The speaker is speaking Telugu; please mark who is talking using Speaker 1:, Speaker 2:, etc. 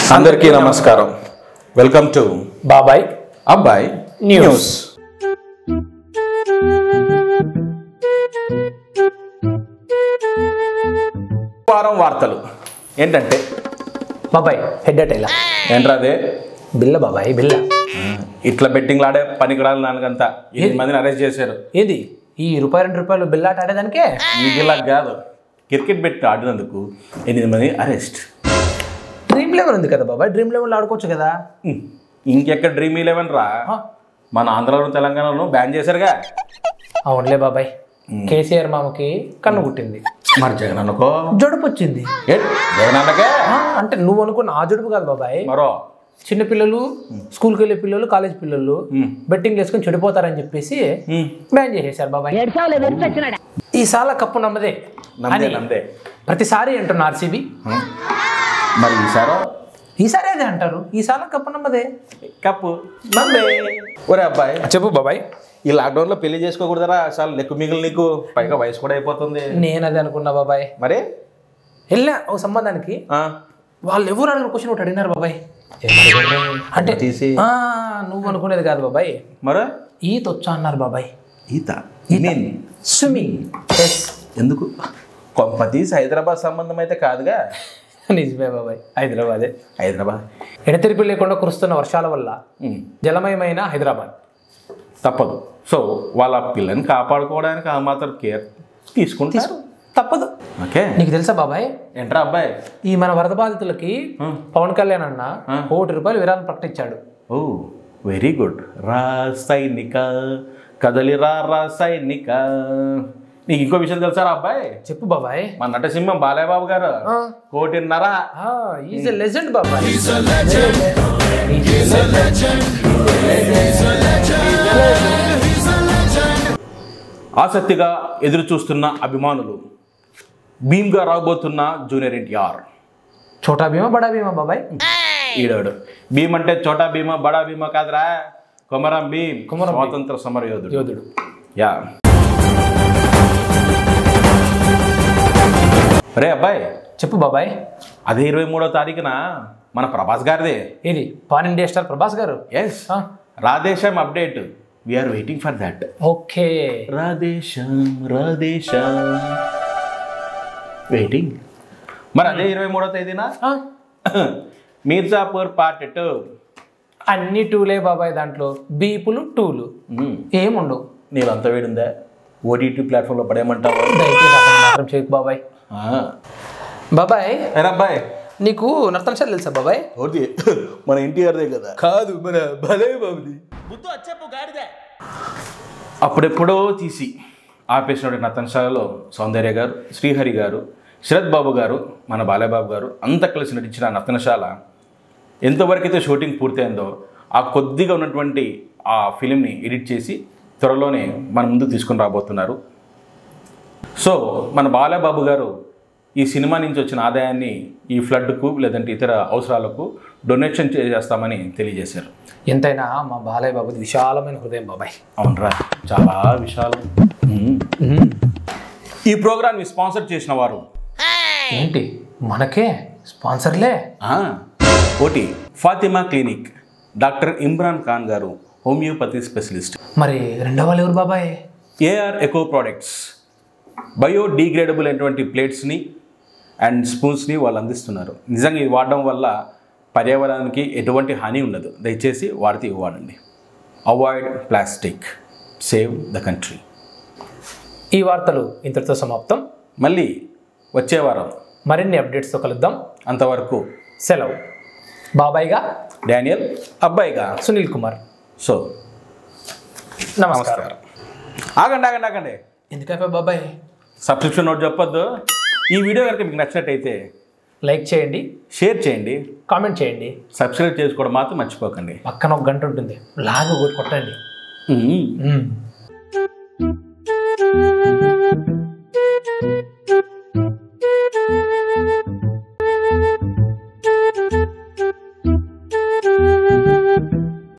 Speaker 1: అందరికీ నమస్కారం వెల్కమ్ టు
Speaker 2: బాబాయ్
Speaker 1: అబ్బాయి
Speaker 2: న్యూస్.
Speaker 1: న్యూస్ వారం వార్తలు ఏంటంటే
Speaker 2: బాబాయ్ హెడ్ అటైలా
Speaker 1: ఏంట్రా అదే
Speaker 2: బిల్ల బాబాయ్ బిల్ల
Speaker 1: ఇట్లా బెట్టింగ్ ఆడే పనికిరాలి నాలుగంతా ఎనిమిది మందిని అరెస్ట్ చేశారు
Speaker 2: ఏది ఈ రూపాయి రెండు రూపాయలు బిల్ల ఆట ఆడేదానికే
Speaker 1: ఇలా కాదు క్రికెట్ బెట్ ఆడినందుకు ఎనిమిది మంది అరెస్ట్
Speaker 2: డ్రీమ్ లెవెన్ ఉంది కదా బాబాయ్ డ్రీమ్ లెవెన్ ఆడుకోవచ్చు కదా
Speaker 1: ఇంకెక్కడ డ్రీమ్ ఇలెవెన్ రా
Speaker 2: ఆ,
Speaker 1: మన ఆంధ్రలో తెలంగాణలో బ్యాన్ చేశారుగా
Speaker 2: అవునులే బాబాయ్ కేసీఆర్ మామకి కన్ను పుట్టింది
Speaker 1: మరి జగన్ అనుకో
Speaker 2: జడుపు వచ్చింది
Speaker 1: ఏ జగన్ అన్నకే
Speaker 2: ఆ, అంటే నువ్వు అనుకున్న ఆ జడుపు కాదు బాబాయ్
Speaker 1: మరో
Speaker 2: చిన్న పిల్లలు స్కూల్కి వెళ్ళే పిల్లలు కాలేజ్ పిల్లలు బెట్టింగ్ వేసుకొని చెడిపోతారని చెప్పేసి
Speaker 1: ఉమ్.
Speaker 2: బ్యాన్ చేసేసారు బాబాయ్ ఈ సాల కప్పు నమ్మదే
Speaker 1: నమ్దే
Speaker 2: అని
Speaker 1: నమ్దే
Speaker 2: ప్రతిసారి అంటున్న ఆర్సీబీ
Speaker 1: ఉమ్. మరి ఈసారో
Speaker 2: ఈసారి అదే అంటారు ఈ సాల కప్పు నమ్మదే
Speaker 1: కప్పు నమ్దే ఒరే అబ్బాయి
Speaker 2: చెప్పు బాబాయ్
Speaker 1: ఈ లాక్డౌన్ లో పెళ్లి చేసుకోకూడదరా అసలు లెక్కు మిగిలి నీకు పైగా వయసు కూడా అయిపోతుంది
Speaker 2: నేను అదే అనుకున్నా బాబాయ్
Speaker 1: మరి
Speaker 2: వెళ్ళా ఒక సంబంధానికి
Speaker 1: ఆ,
Speaker 2: వాళ్ళు ఎవరు అడిగిన క్వశ్చన్ ఒకటి అడిగినారు బాబాయ్ అంటే
Speaker 1: తీసి
Speaker 2: ఆ, నువ్వు అనుకునేది కాదు బాబాయ్
Speaker 1: మరో
Speaker 2: ఈత వచ్చా అన్నారు బాబాయ్
Speaker 1: ఈత నేను
Speaker 2: స్విమ్మింగ్ ఎస్
Speaker 1: ఎందుకు కొంప తీసి హైదరాబాద్ సంబంధం అయితే కాదుగా
Speaker 2: నిజమే బాబాయ్ హైదరాబాదే
Speaker 1: హైదరాబాద్
Speaker 2: ఎడతెరిపి లేకుండా కురుస్తున్న వర్షాల వల్ల
Speaker 1: ఉమ్.
Speaker 2: జలమయమైన హైదరాబాద్
Speaker 1: తప్పదు సో వాళ్ళ పిల్లని కాపాడుకోవడానికి ఆ మాత్రం కేర్ తీసుకుంటారు
Speaker 2: తప్పదు
Speaker 1: ఓకే
Speaker 2: నీకు తెలుసా బాబాయ్
Speaker 1: ఏంట్రా అబ్బాయి
Speaker 2: ఈ మన వరద బాధితులకి పవన్ కళ్యాణ్ అన్న కోటి రూపాయలు విరాళం ప్రకటించాడు
Speaker 1: ఓ వెరీ గుడ్ రాసైనిక కదలి రా రాసైనిక నీకు ఇంకో విషయం తెలుసా రా అబ్బాయి
Speaker 2: చెప్పు బాబాయ్
Speaker 1: మన నటసింహం బాలయ్య బాబు గారు కోటిన్నర
Speaker 2: ఈజ్ ఎ లెజెండ్ బాబాయ్
Speaker 1: ఆసక్తిగా ఎదురు చూస్తున్న అభిమానులు భీమ్గా రాబోతున్న జూనియర్ ఎన్టీఆర్
Speaker 2: చోటా భీమా బడా భీమా బాబాయ్
Speaker 1: ఈడాడు భీమ్ అంటే చోటా భీమా బడా భీమా కాదురా కొమరం భీమ్
Speaker 2: కొమరం భీమ్.
Speaker 1: స్వాతంత్ర సమర యోధుడు
Speaker 2: యోధుడు
Speaker 1: యా రే అబ్బాయి
Speaker 2: చెప్పు బాబాయ్
Speaker 1: అదే ఇరవై మూడో తారీఖున మన ప్రభాస్ గారిదే
Speaker 2: ఏది పాన్ ఇండియా స్టార్ ప్రభాస్ గారు
Speaker 1: ఎస్
Speaker 2: ఆ,
Speaker 1: Radhe Shyam update we are waiting for that
Speaker 2: okay
Speaker 1: Radhe Shyam Radhe Shyam waiting మరి అదే ఇరవై మూడో తేదీన
Speaker 2: ఆ,
Speaker 1: మీర్జాపూర్ పార్ట్ టూ
Speaker 2: అన్ని టూలే బాబాయ్ దాంట్లో బీపులు టూలు ఏముండవు
Speaker 1: నీళ్ళంతా వేడిందా ఓటీటీ ప్లాట్ఫామ్లో పడేయమంటావా
Speaker 2: దయచేసి అతను మాత్రం చేయకు బాబాయ్
Speaker 1: ఆ.
Speaker 2: బాబాయ్
Speaker 1: ఏరా అబ్బాయి
Speaker 2: నీకు నర్తన శాల తెలుసా బాబాయ్
Speaker 1: ఓటి మన ఎన్టీఆర్దే కదా
Speaker 2: కాదు మన భలే బాబుది
Speaker 1: అప్పుడెప్పుడో తీసి ఆపేసినటువంటి నతన్శాలలో సౌందర్య గారు శ్రీహరి గారు శరత్ బాబు గారు మన బాలయ్యబాబు గారు అంతా కలిసి నటించిన నతనశాల ఎంతవరకైతే షూటింగ్ పూర్తయిందో ఆ కొద్దిగా ఉన్నటువంటి ఆ ఫిలింని ఎడిట్ చేసి త్వరలోనే మన ముందు తీసుకొని రాబోతున్నారు సో మన బాలయ్యబాబు గారు ఈ సినిమా నుంచి వచ్చిన ఆదాయాన్ని ఈ ఫ్లడ్కు లేదంటే ఇతర అవసరాలకు డొనేషన్ చేస్తామని తెలియజేశారు
Speaker 2: ఎంతైనా మా బాలయ్య బాబుది విశాలమైన హృదయం బాబాయ్
Speaker 1: అవునరా చాలా విషయాలు ఈ ప్రోగ్రామ్ని స్పాన్సర్ చేసిన వారు
Speaker 2: ఏంటి మనకే స్పాన్సర్లే
Speaker 1: ఆ, ఒకటి ఫాతిమా క్లినిక్ డాక్టర్ ఇమ్రాన్ ఖాన్ గారు హోమియోపతి స్పెషలిస్ట్
Speaker 2: మరి రెండో వాళ్ళు ఎవరు బాబాయ్
Speaker 1: AR eco products biodegradable అయినటువంటి ప్లేట్స్ని అండ్ స్పూన్స్ని వాళ్ళు అందిస్తున్నారు నిజంగా ఇది వాడడం వల్ల పర్యావరణానికి ఎటువంటి హాని ఉండదు దయచేసి వాడితే ఇవి వాడండి avoid plastic save the country
Speaker 2: ఈ వార్తలు ఇంతటితో సమాప్తం
Speaker 1: మళ్ళీ వచ్చే వారం
Speaker 2: మరిన్ని అప్డేట్స్తో కలుద్దాం
Speaker 1: అంతవరకు
Speaker 2: సెలవు బాబాయ్గా
Speaker 1: డానియల్ అబ్బాయిగా
Speaker 2: సునీల్ కుమార్
Speaker 1: సో
Speaker 2: నమస్కారం
Speaker 1: నమస్కారం ఆగండి ఆగండి ఆగండి
Speaker 2: ఎందుకైపోయి బాబాయ్
Speaker 1: సబ్స్క్రిప్షన్ నోట్ చెప్పొద్దు ఈ వీడియో కనుక మీకు నచ్చినట్టయితే
Speaker 2: లైక్ చేయండి
Speaker 1: షేర్ చేయండి
Speaker 2: కామెంట్ చేయండి
Speaker 1: సబ్స్క్రైబ్ చేసుకోవడం మాత్రం మర్చిపోకండి
Speaker 2: పక్కన ఒక గంట ఉంటుంది లాగా ఒకటి కొట్టండి
Speaker 1: మ్మ్.
Speaker 2: మ్మ్.